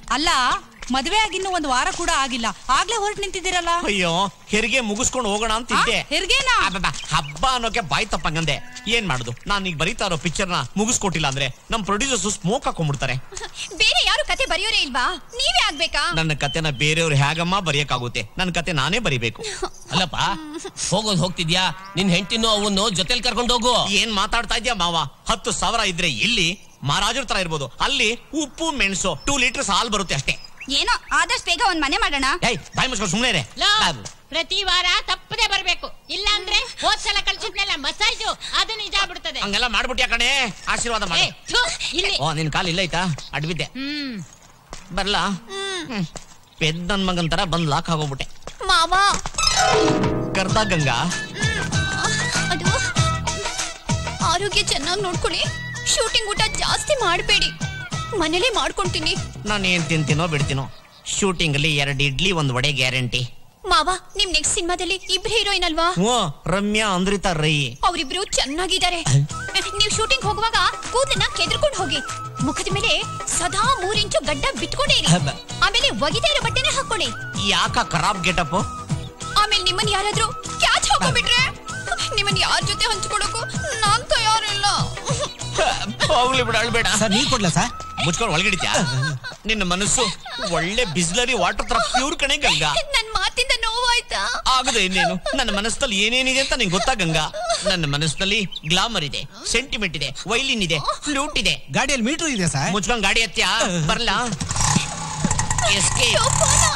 ಅಲ್ಲ ಮದ್ವೆ ಆಗಿನ್ನು ಒಂದು ವಾರ ಕೂಡ ಆಗಿಲ್ಲ ಆಗ್ಲೇ ಹೊರಟು ನಿಂತಿದ್ದೀರಲ್ಲ ಅಯ್ಯೋ ಹೆರಿಗೆ ಮುಗಿಸ್ಕೊಂಡು ಹೋಗೋಣ ಅಂತ ಆ, ಇದ್ದೆ ಹೆರ್ಗೆನಾ? ಅಬ್ಬಬ್ಬ, ಹಬ್ಬ ಅನ್ನೋಕೆ ಬಾಯ್ ತಪ್ಪಂಗಂದೆ ಏನ್ ಮಾಡುದು ನಾನ್ ಈಗ ಬರೀತಾ ಇರೋ ಪಿಕ್ಚರ್ ನ ಮುಗಿಸ್ಕೊಟ್ಟಿಲ್ಲ ಅಂದ್ರೆ ನಮ್ ಪ್ರೊಡ್ಯೂಸರ್ಸ್ ಸ್ಮೋಕ್ ಹಾಕೊಂಡ್ಬಿಡ್ತಾರೆ ಬೇರೆ ಯಾರು ಕತೆ ಬರೆಯೋರೇ ಇಲ್ವಾ ನೀವೇ ಆಗ್ಬೇಕಾ ನನ್ನ ಕತೆನ ಬೇರೆಯವ್ರು ಹೇಗಮ್ಮ ಬರೆಯಕ್ಕಾಗುತ್ತೆ ನನ್ನ ಕತೆ ನಾನೇ ಬರಿಬೇಕು ಅಲ್ಲಪ್ಪ ಹೋಗೋದ್ ಹೋಗ್ತಿದ್ಯಾ ನಿನ್ ಹೆಂಡತಿನೂ ಅವನು ಜೊತೆಲಿ ಕರ್ಕೊಂಡು ಹೋಗು ಏನ್ ಮಾತಾಡ್ತಾ ಇದ್ಯಾ ಮಾವ ಹತ್ತು ಸಾವಿರ ಇದ್ರೆ ಇಲ್ಲಿ ಮಹಾರಾಜರ ತರ ಇರ್ಬೋದು ಅಲ್ಲಿ ಉಪ್ಪು ಮೆಣಸು ಟೂ ಲೀಟರ್ಸ್ ಹಾಲ್ ಬರುತ್ತೆ ಅಷ್ಟೇ ಏನೋ ಆದಷ್ಟು ಬೇಗ ಒಂದ್ ಮನೆ ಮಾಡೋಣ ಏಯ್ ಬಾಯ್ ಮುಚ್ಕೊಂಡು ಸುಮ್ಮನೆ ಇರೆ. ಲೋ, ಅದು. ಪ್ರತಿ ವಾರ ತಪ್ಪದೆ ಬರ್ಬೇಕು ಇಲ್ಲ ಅಂದ್ರೆ ಹೋದ್ ಸಲ ಕಳ್ಸಿದ್ನಲ್ಲ ಮಸಾಜು ಅದು ನಿಜ ಆಗ್ಬಿಡ್ತದೆ ಹಂಗೆಲ್ಲ ಮಾಡ್ಬಿಟ್ಯಾ ಕಣೆ ಆಶೀರ್ವಾದ ಏ, ಮಾಡಿ ಥು, ಇಲ್ಲಿ ಓ ನಿನ್ ಕಾಲ್ ಇಲ್ಲ ಐತಾ ಅಡ್ಬಿದ್ದೆ ಹ್ಮ್ ಬರ್ಲಾ ಹ್ಮ್. ಪೆದ್ ನನ್ ಮಗನ್ ತರ ಬಂದ್ ಲಾಕ್ ಆಗೋಗ್ಬಿಟ್ಟೆ ಮಾವ ಕರ್ದ ಗಂಗಾ ಅದು ಆರೋಗ್ಯ ಚೆನ್ನಾಗಿ ನೋಡ್ಕೊಳ್ಳಿ ಶೂಟಿಂಗ್ ಊಟ ಜಾಸ್ತಿ ಮಾಡಬೇಡಿ ಮನೇಲೆ ಮಾಡ್ಕೊಂತೀನಿ ನಾನು ಏನ್ ತಿಂತೀನೋ ಬಿಡ್ತೀನೋ ಶೂಟಿಂಗ್ ಅಲ್ಲಿ ಎರಡು ಇಡ್ಲಿ ಒಂದ್ ವಡೆ ಗ್ಯಾರಂಟಿ ಮಾವ ನಿಮ್ ನೆಕ್ಸ್ಟ್ ಸಿನಿಮಾದಲ್ಲಿ ಇಬ್ರು ಹೀರೋಯಿನ್ ಅಲ್ವಾ ಓ ರಮ್ಯಾ ಅಂದ್ರಿತಾ ರೈ ಅವರಿಬ್ರು ಚೆನ್ನಾಗಿದ್ದಾರೆ ನೀವು ಶೂಟಿಂಗ್ ಹೋಗುವಾಗ ಕೂದಲನ್ನ ಕೆದ್ರಕೊಂಡು ಹೋಗಿ ಮುಖದ ಮೇಲೆ ಸದಾ ಮೂರಿಂಚು ಗಡ್ಡ ಬಿಟ್ಕೊಂಡೇರಿ ಹಬ್ಬ. ಆಮೇಲೆ ಒಗಿತಾ ಇರೋ ಬಟ್ಟೆನೆ ಹಾಕೊಳ್ಳಿ ಯಾಕ ಖರಾಬ್ ಗೆಟಪ್ ಆಮೇಲೆ ನಿಮ್ಮನ್ ಯಾರಾದ್ರೂ ಕ್ಯಾಚ್ ಹಾಕೊಂಡ್ಬಿಟ್ರೆ ನಿಮ್ಮನ್ ಯಾರ ಜೊತೆ ಹಂಚ್ಕೊಳಕ್ಕೂ ನಾನ್ ತಯಾರಿಲ್ಲ ಹೋಗ್ಲಿ ಬಿಡ ಅಳ್ಬೇಡ ಸರ್ ನೀರ್ ಕೊಡ್ಲಾ ಸರ್ ಮುಚ್ಕೊಂಡು ಒಳಗಿಡಿತ್ಯಾ ನಿನ್ನ ಮನಸ್ಸು ಒಳ್ಳೆ ಬಿಸ್ಲರಿ ವಾಟರ್ ತರ ಪ್ಯೂರ್ ಕಣೆ ಗಂಗಾ ನನ್ ಮಾತಿಂದ ನೋವಾಯ್ತಾ ಆಗದೆ ಇನ್ನೇನು ನನ್ನ ಮನಸ್ಸಲ್ಲಿ ಏನೇನಿದೆ ಅಂತ ನಿಂಗೆ ಗೊತ್ತಾ ಗಂಗಾ ನನ್ನ ಮನಸ್ಸಿನಲ್ಲಿ ಗ್ಲಾಮರ್ ಇದೆ ಸೆಂಟಿಮೆಂಟ್ ಇದೆ ವೈಲಿನ್ ಇದೆ ಫ್ಲೂಟ್ ಇದೆ ಗಾಡಿಯಲ್ಲಿ ಮೀಟರ್ ಇದೆ ಸರ್ ಮುಚ್ಕೊಂಡ್ ಗಾಡಿ ಹತ್ಯಾ ಬರ್ಲಾ ಎಸ್ಕೆ ಯಪ್ಪಾ.